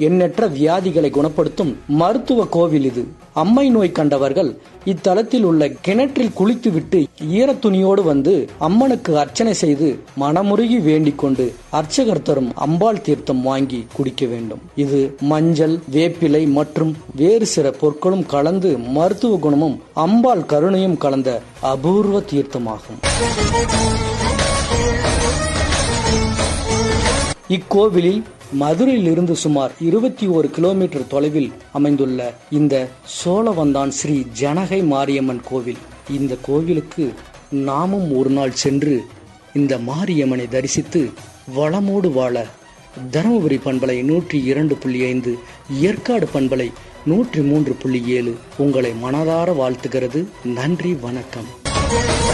எண்ணற்ற வியாதிகளை குணப்படுத்தும் மருத்துவ கோவில் இது அம்மை நோய் கண்டவர்கள் இத்தலத்தில் உள்ள கிணற்றில் குளித்துவிட்டு ஈரத்துணியோடு வந்து அம்மனுக்கு அர்ச்சனை செய்து மனமுருகி வேண்டிக் கொண்டு அர்ச்சகர் தரும் அம்பாள் தீர்த்தம் வாங்கி குடிக்க வேண்டும் இது மஞ்சள் வேப்பிலை மற்றும் வேறு சில பொருட்களும் கலந்து மருத்துவ குணமும் அம்பாள் கருணையும் கலந்த அபூர்வ தீர்த்தமாகும் இக்கோவிலில் மதுரையிலிருந்து சுமார் இருபத்தி ஒரு கிலோமீட்டர் தொலைவில் அமைந்துள்ள இந்த சோழவந்தான் ஸ்ரீ ஜனகை மாரியம்மன் கோவில் இந்த கோவிலுக்கு நாமும் ஒரு நாள் சென்று இந்த மாரியம்மனை தரிசித்து வளமோடு வாழ தருமபுரி பண்பலை நூற்றி இரண்டு புள்ளி ஐந்து ஏற்காடு பண்பலை நூற்றி மூன்று புள்ளி ஏழு உங்களை மனதார வாழ்த்துகிறது நன்றி வணக்கம்